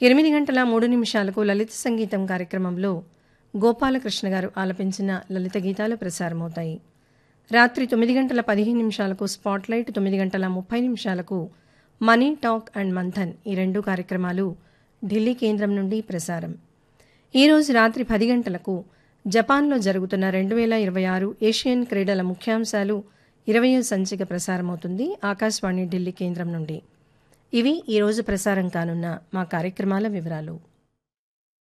ఎనిమిది గంటల మూడు నిమిషాలకు లలిత సంగీతం కార్యక్రమంలో గోపాలకృష్ణ గారు ఆలపించిన లలిత గీతాలు ప్రసారమవుతాయి రాత్రి తొమ్మిది గంటల పదిహేను నిమిషాలకు స్పాట్లైట్ తొమ్మిది గంటల ముప్పై నిమిషాలకు మనీ టాక్ అండ్ మంథన్ ఈ రెండు కార్యక్రమాలు ఢిల్లీ కేంద్రం నుండి ప్రసారం ఈరోజు రాత్రి పది గంటలకు జపాన్లో జరుగుతున్న రెండు వేల ఇరవై ఆరు ఏషియన్ క్రీడల ముఖ్యాంశాలు ఇరవయో సంచిక ప్రసారమవుతుంది ఆకాశవాణి ఢిల్లీ కేంద్రం నుండి ఇవి ఈరోజు ప్రసారం కానున్న మా కార్యక్రమాల వివరాలు